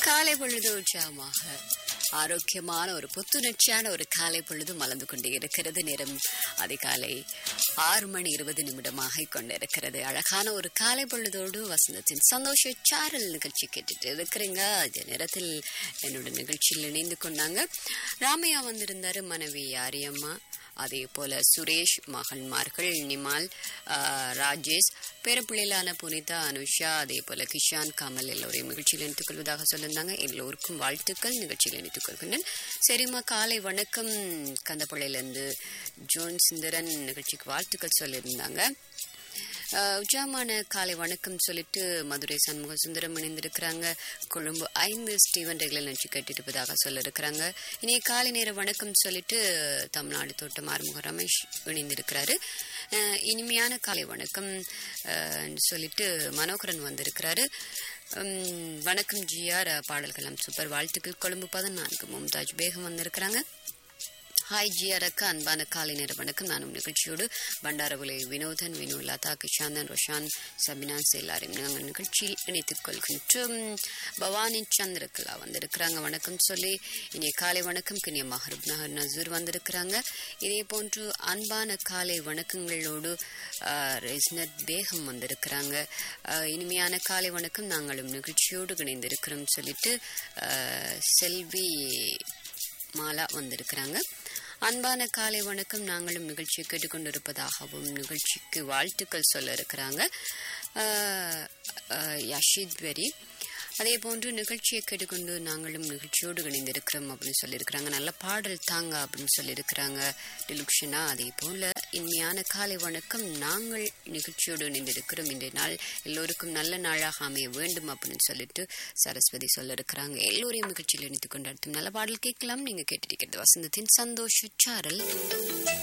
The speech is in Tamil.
காலை பொழுது உற்சாகமாக ஆரோக்கியமான ஒரு புத்துணர்ச்சியான ஒரு காலை பொழுது மலர்ந்து கொண்டே இருக்கிறது நேரம் அதிகாலை ஆறு மணி இருபது நிமிடமாக கொண்டிருக்கிறது அழகான ஒரு காலை பொழுதோடு வசந்தத்தின் சந்தோஷ சாரல் நிகழ்ச்சி கேட்டுட்டு இருக்கிறீங்க அதே நேரத்தில் என்னோட நிகழ்ச்சியில் இணைந்து கொண்டாங்க ராமையா வந்திருந்தாரு மனைவி ஆரியம்மா அதே போல சுரேஷ் மகன்மார்கள் நிமால் ஆஹ், ராஜேஷ் பேரப்பிள்ளையிலான புனிதா அனுஷா அதே போல கிஷான் கமல் எல்லோரையும் நிகழ்ச்சியில் இணைத்துக் கொள்வதாக சொல்லியிருந்தாங்க எல்லோருக்கும் வாழ்த்துக்கள் நிகழ்ச்சியில் இணைத்துக் கொள்கின்றேன் சரிம்மா காலை வணக்கம் கந்தப்பள்ளியிலேருந்து ஜோன் சுந்தரன் நிகழ்ச்சிக்கு வாழ்த்துக்கள் சொல்லியிருந்தாங்க ஆஹ், உற்சாகமான காலை வணக்கம் சொல்லிட்டு மதுரை சண்முக சுந்தரம் இணைந்திருக்கிறாங்க கொழும்பு ஐந்து ஸ்டீவன் ரெகுலர் நிகழ்ச்சி கேட்டுட்டு இருப்பதாக சொல்லியிருக்கிறாங்க இனி காலை நேர வணக்கம் சொல்லிட்டு தமிழ்நாடு தோட்டம் ஆறுமுக ரமேஷ் இணைந்திருக்கிறாரு ஆஹ், இனிமையான காலை வணக்கம் ஆஹ், சொல்லிட்டு மனோகரன் வந்திருக்கிறாரு உம், வணக்கம் ஜிஆர் பாடல்களாம் சூப்பர் வாழ்த்துக்கள் கொழும்பு பதினான்கு மும்தாஜ் பேகம் வந்திருக்கிறாங்க ஹாய் ஜி அரக்கா அன்பான காலை நேர வணக்கம் நானும் நிகழ்ச்சியோடு பண்டாரவுலை வினோதன் வினு லதா கிஷாந்தன் ரொஷான் சபினாஸ் எல்லாரையும் நாங்கள் நிகழ்ச்சியில் இணைத்துக் கொள்கின்றோம் பவானி சந்திரகலா வந்திருக்கிறாங்க வணக்கம் சொல்லி இனிய காலை வணக்கம் கினிய மஹரூப் நகர் நசூர் வந்திருக்கிறாங்க இதே போன்று அன்பான காலை வணக்கங்களோடு ஆஹ், ரெஸ்னத் பேகம் வந்திருக்கிறாங்க ஆஹ், இனிமையான காலை வணக்கம் நாங்களும் நிகழ்ச்சியோடு இணைந்திருக்கிறோம் சொல்லிட்டு ஆஹ், செல்வி மாலா வந்திருக்கிறாங்க அன்பான காலை வணக்கம் நாங்களும் நிகழ்ச்சியை கேட்டுக்கொண்டிருப்பதாகவும் நிகழ்ச்சிக்கு வாழ்த்துக்கள் சொல்ல இருக்கிறாங்க ஆஹ், ஆஹ், யஷித் வெரி அதே போன்று நிகழ்ச்சியை கேட்டுக்கொண்டு நாங்களும் நிகழ்ச்சியோடு இணைந்திருக்கிறோம் அப்படின்னு சொல்லியிருக்கிறாங்க நல்ல பாடல் தாங்க அப்படின்னு சொல்லியிருக்கிறாங்க டிலுக்ஷனா அதே போல இனிமையான காலை வணக்கம் நாங்கள் நிகழ்ச்சியோடு இணைந்திருக்கிறோம் இன்றைய நாள் எல்லோருக்கும் நல்ல நாளாக அமைய வேண்டும் அப்படின்னு சொல்லிட்டு சரஸ்வதி சொல்ல இருக்கிறாங்க எல்லோரையும் நிகழ்ச்சியில் இணைத்துக் கொண்டு அடுத்தும் நல்ல பாடல் கேட்கலாம் நீங்க கேட்டிருக்கிறது வசந்தத்தின் சந்தோஷ சாரல்